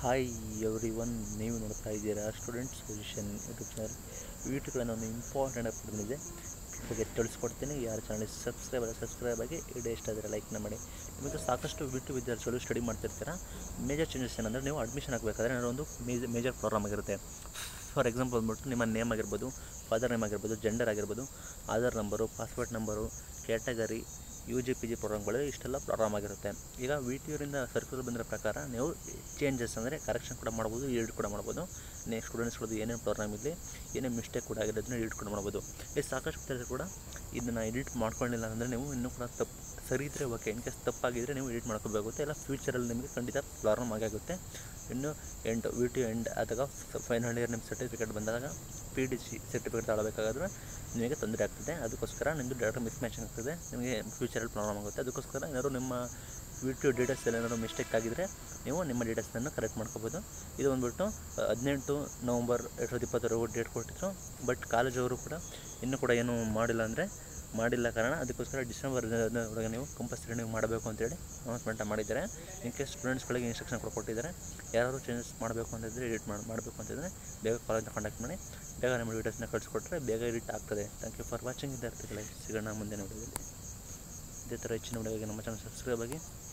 hi every one ನೀವು ನೋಡ್ತಾ ಇದ್ದೀರಾ ಸ್ಟೂಡೆಂಟ್ ಸೊಲ್ಯೂಷನ್ ಯೂಟ್ಯೂಬ್ ಚಾನಲ್ ವೀಡಿಯೋಗಳನ್ನು ಒಂದು ಇಂಪಾರ್ಟೆಂಟ್ ಆಗಿ ಬಂದಿದೆ ಬಗ್ಗೆ ತಿಳಿಸ್ಕೊಡ್ತೀನಿ ಯಾರು ಚಾನಲ್ ಸಬ್ಸ್ಕ್ರೈಬ್ ಅಲ್ಲ ಸಬ್ಸ್ಕ್ರೈಬ್ ಆಗಿ ವಿಡಿಯೋ ಇಷ್ಟ ಆದರೆ ಲೈಕ್ನ ಮಾಡಿ ನಿಮಗೆ ಸಾಕಷ್ಟು ಬಿಟ್ಟು ವಿದ್ಯಾರ್ಥಿಗಳು ಸ್ಟಡಿ ಮಾಡ್ತಿರ್ತೀರ ಮೇಜರ್ ಚೇಂಜಸ್ ಏನಂದರೆ ನೀವು ಅಡ್ಮಿಷನ್ ಆಗಬೇಕಾದ್ರೆ ಏನಾದ್ರು ಒಂದು ಮೇಜ್ ಮೇಜರ್ ಪ್ರಾಬ್ಲಮ್ ಆಗಿರುತ್ತೆ ಫಾರ್ ಎಕ್ಸಾಂಪಲ್ ಬಂದ್ಬಿಟ್ಟು ನಿಮ್ಮ ನೇಮ್ ಆಗಿರ್ಬೋದು ಫಾದರ್ ನೇಮ್ ಆಗಿರ್ಬೋದು ಜೆಂಡರ್ ಆಗಿರ್ಬೋದು Aadhaar number passport number category U G P G ಪ್ರೋಗ್ರಾಮ್ಗಳು ಇಷ್ಟೆಲ್ಲ ಪ್ರಾಬ್ಲಮ್ ಆಗಿರುತ್ತೆ ಈಗ ವಿ ಟಿ ಯೂರಿಂದ ಸರ್ಕ್ಯುಲರ್ ಬಂದಿರೋ ಪ್ರಕಾರ ನೀವು ಚೇಂಜಸ್ ಅಂದರೆ ಕರೆಕ್ಷನ್ ಕೂಡ ಮಾಡ್ಬೋದು ಎಡಿಟ್ ಕೂಡ ಮಾಡ್ಬೋದು ನೆಕ್ಸ್ಟ್ ಸ್ಟೂಡೆಂಟ್ಸ್ಗಳದ್ದು ಏನೇನು ಪ್ರೋಗ್ರಾಮ್ ಇರಲಿ ಏನೇ ಮಿಸ್ಟೇಕ್ ಕೂಡ ಆಗಿರೋದನ್ನ ಎಡಿಟ್ ಕೂಡ ಮಾಡ್ಬೋದು ಈ ಸಾಕಷ್ಟು ವಿದ್ಯಾರ್ಥಿಗಳು ಕೂಡ ಇದನ್ನು ಎಡಿಟ್ ಮಾಡ್ಕೊಳ್ಳಿಲ್ಲ ಅಂದರೆ ನೀವು ಇನ್ನೂ ಕೂಡ ತಪ್ಪು ಸರಿ ಇದ್ದರೆ ಓಕೆ ಇನ್ ಕೇಸ್ ತಪ್ಪಾಗಿದ್ದರೆ ನೀವು ಎಡಿಟ್ ಮಾಡ್ಕೋಬೇಕಾಗುತ್ತೆ ಇಲ್ಲ ಫ್ಯೂಚರಲ್ಲಿ ನಿಮಗೆ ಖಂಡಿತ ಪ್ರಾಬ್ಲಮ್ ಆಗುತ್ತೆ ಇನ್ನು ಎಂಟು ವಿ ಟಿ ಎಂಡ್ ಆದಾಗ ಫೈನಲ್ ಇಯರ್ ನಿಮ್ಮ ಸರ್ಟಿಫಿಕೇಟ್ ಬಂದಾಗ ಪಿ ಡಿ ಸಿ ಸರ್ಟಿಫಿಕೇಟ್ ತಗೊಳ್ಬೇಕಾದ್ರೆ ನಿಮಗೆ ತೊಂದರೆ ಆಗ್ತದೆ ಅದಕ್ಕೋಸ್ಕರ ನಿಮ್ಮದು ಡೇಟಾ ಮಿಸ್ ಮ್ಯಾಚಿಂಗ್ ಆಗ್ತದೆ ನಿಮಗೆ ಫ್ಯೂಚರಲ್ಲಿ ಪ್ರಾಬ್ಲಮ್ ಆಗುತ್ತೆ ಅದಕ್ಕೋಸ್ಕರ ಏನಾದ್ರು ನಿಮ್ಮ ವಿ ಟಿ ಡೀಟೇಲ್ಸ್ ಏನಾದ್ರು ಮಿಸ್ಟೇಕ್ ಆಗಿದ್ದರೆ ನೀವು ನಿಮ್ಮ ಡೀಟೇಲ್ಸನ್ನು ಕರೆಕ್ಟ್ ಮಾಡ್ಕೋಬೋದು ಇದು ಬಂದ್ಬಿಟ್ಟು ಹದಿನೆಂಟು ನವಂಬರ್ ಎರಡು ಸಾವಿರದ ಇಪ್ಪತ್ತರವರೆಗೂ ಡೇಟ್ ಕೊಟ್ಟಿದ್ರು ಬಟ್ ಕಾಲೇಜವರು ಕೂಡ ಇನ್ನೂ ಕೂಡ ಏನು ಮಾಡಿಲ್ಲ ಅಂದರೆ ಮಾಡಿಲ್ಲ ಕಾರಣ ಅದಕ್ಕೋಸ್ಕರ ಡಿಸೆಂಬರ್ ಒಳಗೆ ನೀವು ಕಂಪಲ್ಸರಿ ನೀವು ಮಾಡಬೇಕು ಅಂತೇಳಿ ಅನೌನ್ಸ್ಮೆಂಟ್ ಮಾಡಿದ್ದಾರೆ ಇನ್ ಕೇಸ್ ಸ್ಟೂಡೆಂಟ್ಸ್ಗಳಿಗೆ ಇನ್ಸ್ಟ್ರಕ್ಷನ್ ಕೂಡ ಕೊಟ್ಟಿದ್ದಾರೆ ಯಾರಾದರೂ ಚೇಂಜಸ್ ಮಾಡಬೇಕು ಅಂತಿದ್ರೆ ಎಡಿಟ್ ಮಾಡಿ ಮಾಡಬೇಕು ಅಂತಿದ್ರೆ ಬೇಗ ಕಾಲೇಜ್ನ ಕಾಂಟ್ಯಾಕ್ಟ್ ಮಾಡಿ ಬೇಗ ನಿಮ್ಮ ವೀಡಿಯೋಸ್ನ ಕಳಿಸ್ಕೊಟ್ರೆ ಬೇಗ ಎಡಿಟ್ ಆಗ್ತದೆ ಥ್ಯಾಂಕ್ ಯು ಫಾರ್ ವಾಚಿಂಗ್ ವಿದ್ಯಾರ್ಥಿಗಳೇ ಸಿಗೋಣ ಮುಂದಿನ ವಿಡಿಯೋದಲ್ಲಿ ಇದೇ ಥರ ಹೆಚ್ಚಿನ ವಿಡಿಯೋಗೆ ನಮ್ಮ ಚಾನಲ್ ಸಬ್ಸ್ಕ್ರೈಬ್ ಆಗಿ